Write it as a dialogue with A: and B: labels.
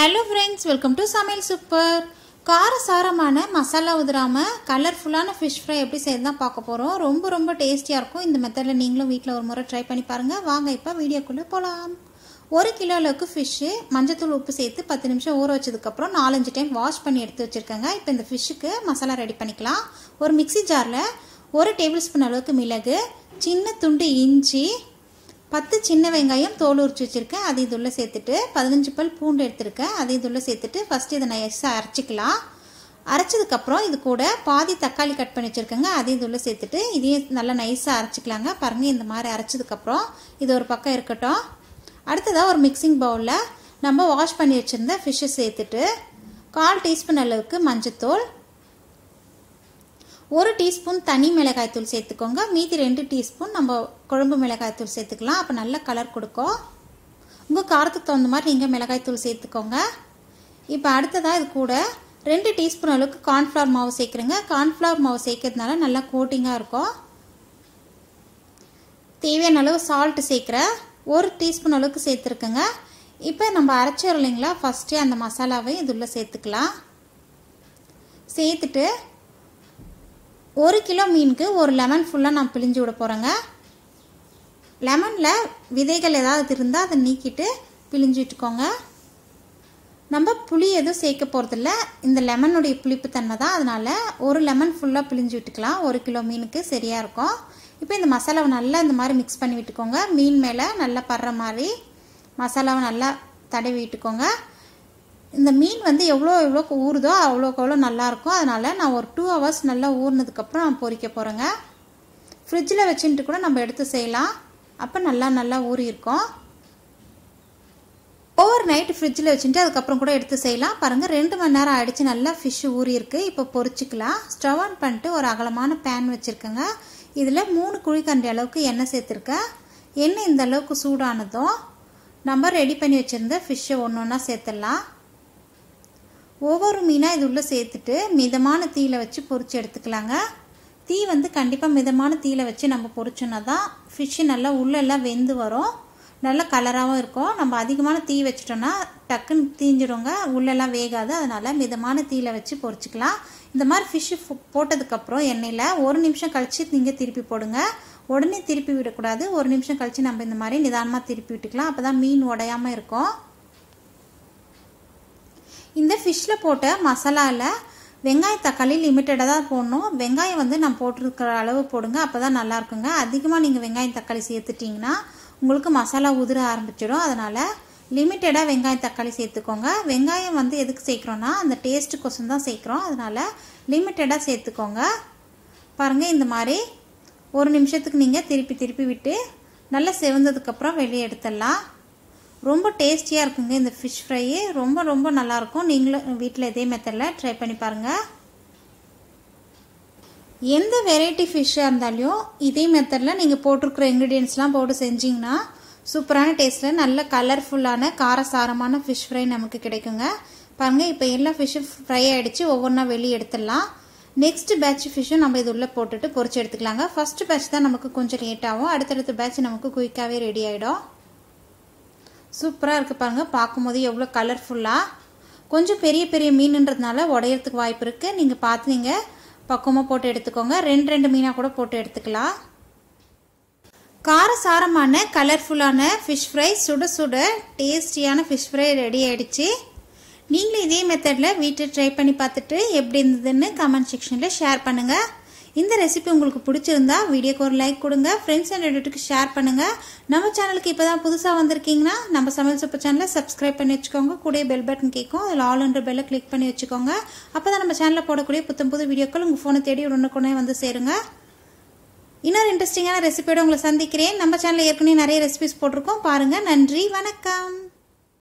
A: hello friends welcome to சமையல் super காரசாரமான மசாலா உதிராமல் கலர்ஃபுல்லான ஃபிஷ் ஃப்ரை எப்படி செய்யறது தான் பார்க்க போகிறோம் ரொம்ப ரொம்ப டேஸ்டியாக இருக்கும் இந்த மெத்தடில் நீங்களும் வீட்டில் ஒரு முறை ட்ரை பண்ணி பாருங்கள் வாங்க இப்போ வீடியோக்குள்ளே போகலாம் ஒரு கிலோ அளவுக்கு ஃபிஷ்ஷு மஞ்சத்தூள் உப்பு சேர்த்து பத்து நிமிஷம் ஊற வச்சதுக்கப்புறம் நாலஞ்சு டைம் வாஷ் பண்ணி எடுத்து வச்சுருக்கேங்க இப்போ இந்த ஃபிஷ்ஷுக்கு மசாலா ரெடி பண்ணிக்கலாம் ஒரு மிக்ஸி ஜாரில் ஒரு டேபிள் ஸ்பூன் அளவுக்கு மிளகு சின்ன துண்டு இஞ்சி பத்து சின்ன வெங்காயம் தோல் உரிச்சு வச்சுருக்கேன் அது இதுள்ள சேர்த்துட்டு பதினஞ்சு பல் பூண்டு எடுத்திருக்கேன் அது இதுள்ள சேர்த்துட்டு ஃபஸ்ட்டு இதை நைஸாக அரைச்சிக்கலாம் அரைச்சதுக்கப்புறம் இது கூட பாதி தக்காளி கட் பண்ணி வச்சுருக்கேங்க அது இதுள்ள சேர்த்துட்டு இதையும் நல்லா நைஸாக அரைச்சிக்கலாங்க பாருங்கள் இந்த மாதிரி அரைச்சதுக்கப்புறம் இது ஒரு பக்கம் இருக்கட்டும் அடுத்ததாக ஒரு மிக்சிங் பவுலில் நம்ம வாஷ் பண்ணி வச்சுருந்த ஃபிஷ்ஷை சேர்த்துட்டு கால் டீஸ்பூன் அளவுக்கு மஞ்சத்தூள் ஒரு டீஸ்பூன் தனி மிளகாய்த்தூள் சேர்த்துக்கோங்க மீதி ரெண்டு டீஸ்பூன் நம்ம குழம்பு மிளகாய்த்தூள் சேர்த்துக்கலாம் அப்போ நல்ல கலர் கொடுக்கும் உங்கள் காரத்துக்கு தகுந்த மாதிரி நீங்கள் மிளகாய்த்தூள் சேர்த்துக்கோங்க இப்போ அடுத்ததாக இது கூட ரெண்டு டீஸ்பூன் அளவுக்கு கார்ன்ஃப்ளவர் மாவு சேர்க்குறேங்க கார்ன்ஃப்ளவர் மாவு சேர்க்கறதுனால நல்லா கோட்டிங்காக இருக்கும் தேவையான அளவு சால்ட்டு சேர்க்குறேன் ஒரு டீஸ்பூன் அளவுக்கு சேர்த்துருக்கேங்க இப்போ நம்ம அரைச்சோம் இல்லைங்களா ஃபஸ்ட்டே அந்த மசாலாவை இதுள்ள சேர்த்துக்கலாம் சேர்த்துட்டு ஒரு கிலோ மீனுக்கு ஒரு லெமன் ஃபுல்லாக நான் பிழிஞ்சு விட போகிறேங்க லெமனில் விதைகள் ஏதாவது இருந்தால் அதை நீக்கிட்டு பிழிஞ்சு விட்டுக்கோங்க நம்ம புளி எதுவும் சேர்க்க போகிறதில்ல இந்த லெமனுடைய புளிப்பு தன்மை தான் அதனால் ஒரு லெமன் ஃபுல்லாக பிழிஞ்சு விட்டுக்கலாம் ஒரு கிலோ மீனுக்கு சரியாக இருக்கும் இப்போ இந்த மசாலாவை நல்லா இந்த மாதிரி மிக்ஸ் பண்ணி விட்டுக்கோங்க மீன் மேலே நல்லா படுற மாதிரி மசாலாவை நல்லா தடவி விட்டுக்கோங்க இந்த மீன் வந்து எவ்வளோ எவ்வளோ ஊறுதோ அவ்வளோக்கு அவ்வளோ நல்லாயிருக்கும் அதனால் நான் ஒரு டூ ஹவர்ஸ் நல்லா ஊறினதுக்கப்புறம் நான் பொரிக்க போகிறேங்க ஃப்ரிட்ஜில் வச்சுட்டு கூட நம்ம எடுத்து செய்யலாம் அப்போ நல்லா நல்லா ஊறி இருக்கும் ஓவர் நைட்டு ஃப்ரிட்ஜில் வச்சுட்டு அதுக்கப்புறம் கூட எடுத்து செய்யலாம் பாருங்கள் ரெண்டு மணி நேரம் ஆகிடுச்சு நல்லா ஃபிஷ்ஷு ஊறி இருக்குது இப்போ பொரிச்சிக்கலாம் ஸ்டவ் ஆன் பண்ணிட்டு ஒரு அகலமான பேன் வச்சுருக்கேங்க இதில் மூணு குழிக்கண்டி அளவுக்கு எண்ணெய் சேர்த்துருக்கேன் எண்ணெய் இந்த அளவுக்கு சூடானதும் நம்ம ரெடி பண்ணி வச்சுருந்த ஃபிஷ்ஷை ஒன்று ஒன்றா சேர்த்துடலாம் ஒவ்வொரு மீனாக இது உள்ளே சேர்த்துட்டு மிதமான தீயில வச்சு பொரிச்சு எடுத்துக்கலாங்க தீ வந்து கண்டிப்பாக மிதமான தீயில வச்சு நம்ம பொரிச்சோன்னா தான் ஃபிஷ்ஷு நல்லா உள்ளெல்லாம் வெந்து வரும் நல்ல கலராகவும் இருக்கும் நம்ம அதிகமான தீ வச்சிட்டோன்னா டக்குன்னு தீஞ்சிடுங்க உள்ளெல்லாம் வேகாது அதனால் மிதமான தீயில வச்சு பொரிச்சிக்கலாம் இந்த மாதிரி ஃபிஷ்ஷு போட்டதுக்கப்புறம் எண்ணெயில் ஒரு நிமிஷம் கழித்து நீங்கள் திருப்பி போடுங்க உடனே திருப்பி விடக்கூடாது ஒரு நிமிஷம் கழித்து நம்ம இந்த மாதிரி நிதானமாக திருப்பி விட்டுக்கலாம் அப்போ தான் மீன் உடையாமல் இருக்கும் இந்த ஃபிஷ்ஷில் போட்ட மசாலாவில் வெங்காய தக்காளி லிமிட்டடாக தான் போடணும் வெங்காயம் வந்து நான் போட்டிருக்கிற அளவு போடுங்க அப்போ தான் நல்லாயிருக்குங்க அதிகமாக நீங்கள் வெங்காயம் தக்காளி சேர்த்துட்டிங்கன்னா உங்களுக்கு மசாலா உதிர ஆரம்பிச்சிடும் அதனால் லிமிட்டடாக வெங்காயம் தக்காளி சேர்த்துக்கோங்க வெங்காயம் வந்து எதுக்கு சேர்க்குறோன்னா அந்த டேஸ்ட்டுக்கோசம் தான் சேர்க்குறோம் அதனால் லிமிட்டடாக சேர்த்துக்கோங்க பாருங்கள் இந்த மாதிரி ஒரு நிமிஷத்துக்கு நீங்கள் திருப்பி திருப்பி விட்டு நல்லா செவந்ததுக்கப்புறம் வெளியே எடுத்துடலாம் ரொம்ப டேஸ்டியாக இருக்குங்க இந்த ஃபிஷ் ஃப்ரையு ரொம்ப ரொம்ப நல்லாயிருக்கும் நீங்களும் வீட்டில் இதே மெத்தடில் ட்ரை பண்ணி பாருங்கள் எந்த வெரைட்டி ஃபிஷ்ஷாக இருந்தாலும் இதே மெத்தடில் நீங்கள் போட்டிருக்கிற இன்க்ரீடியன்ஸ்லாம் போட்டு செஞ்சிங்கன்னா சூப்பரான டேஸ்ட்டில் நல்ல கலர்ஃபுல்லான காரசாரமான ஃபிஷ் ஃப்ரை நமக்கு கிடைக்குங்க பாருங்கள் இப்போ எல்லா ஃபிஷ்ஷும் ஃப்ரை ஆகிடுச்சு ஒவ்வொன்றா வெளியே எடுத்துடலாம் நெக்ஸ்ட் பேட்ச் ஃபிஷ்ஷும் நம்ம இது உள்ளே போட்டுட்டு பொறிச்சு எடுத்துக்கலாங்க ஃபஸ்ட்டு பேட்ச் தான் நமக்கு கொஞ்சம் லேட் ஆகும் அடுத்தடுத்த பேட்ச் நமக்கு குயிக்காகவே ரெடி ஆகிடும் சூப்பராக இருக்குது பாருங்கள் பார்க்கும்போது எவ்வளோ கலர்ஃபுல்லாக கொஞ்சம் பெரிய பெரிய மீனுன்றதுனால உடையறதுக்கு வாய்ப்பு இருக்குது நீங்கள் பார்த்து நீங்கள் பக்குவமாக போட்டு எடுத்துக்கோங்க ரெண்டு ரெண்டு மீனாக கூட போட்டு எடுத்துக்கலாம் காரசாரமான கலர்ஃபுல்லான ஃபிஷ் ஃப்ரை சுட சுட டேஸ்டியான ஃபிஷ் ஃப்ரை ரெடி ஆகிடுச்சு நீங்களும் இதே மெத்தடில் வீட்டில் ட்ரை பண்ணி பார்த்துட்டு எப்படி இருந்ததுன்னு கமெண்ட் செக்ஷனில் ஷேர் பண்ணுங்கள் இந்த ரெசிபி உங்களுக்கு பிடிச்சிருந்தா வீடியோக்கு ஒரு லைக் கொடுங்க ஃப்ரெண்ட்ஸ் அண்ட் ரிலேட்டிவ்க்கு ஷேர் பண்ணுங்கள் நம்ம சேனலுக்கு இப்போ தான் புதுசாக வந்திருக்கீங்கன்னா நம்ம சமையல் சூப்பர் சேனலை சப்ஸ்கிரைப் பண்ணி வச்சுக்கோங்க கூட பெல் பட்டன் கேட்கும் அதில் ஆல் என்ற பெல்லை கிளிக் பண்ணி வச்சுக்கோங்க அப்போ தான் நம்ம சேனலில் போடக்கூடிய புத்தம் புது வீடியோக்கள் உங்கள் ஃபோனை தேடி உடனுக்குடனே வந்து சேருங்க இன்னொரு இன்ட்ரெஸ்டிங்கான ரெசிபியோட உங்களை சந்திக்கிறேன் நம்ம சேனலில் ஏற்கனவே நிறைய ரெசிபிஸ் போட்டிருக்கோம் பாருங்கள் நன்றி வணக்கம்